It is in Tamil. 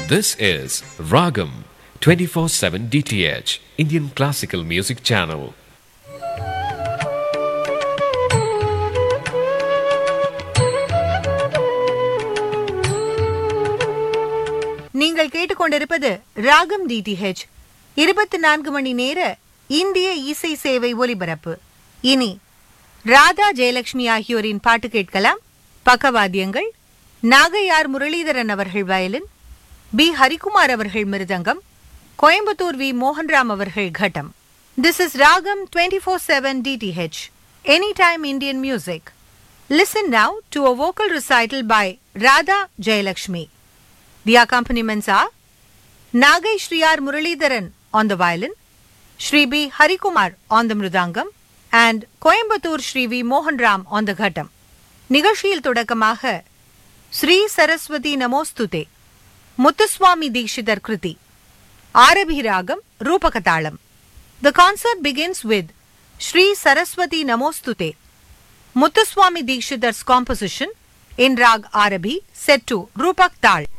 This is Ragam 24 7 DTH, Indian Classical Music Channel. நீங்கள் கேட்டுக்கொண்டிருப்பது ராகம் டிடிஹெச் இருபத்தி நான்கு மணி நேர இந்திய இசை சேவை ஒலிபரப்பு இனி ராதா ஜெயலட்சுமி ஆகியோரின் பாட்டு கேட்கலாம் பக்கவாத்தியங்கள் நாகையார் முரளிதரன் அவர்கள் வயலின் பி ஹரிகுமார் அவர்கள் மிருதங்கம் கோயம்புத்தூர் வி மோகன்ராம் அவர்கள் கட்டம் this is Raagam twenty four seven DTH any time Indian music listen now to a vocal recital by Radha Jayalakshmi The accompaniments are Nagai Shri R. Muralidharan on the violin, Shri B. Harikumar on the mridangam, and Coimbatore Shri V. Mohan Ram on the ghatam. நிகழ்ச்சியில் தொடக்கமாக ஸ்ரீ சரஸ்வதி நமோஸ்துதே முத்துசுவாமி தீக்ஷிதர் கிருதி ஆரபி ராகம் ரூபகதாளம் The concert begins with Shri Saraswati Namostute, Muthuswami Dikshitar's composition in Rag Arabi set to Rupak Tal.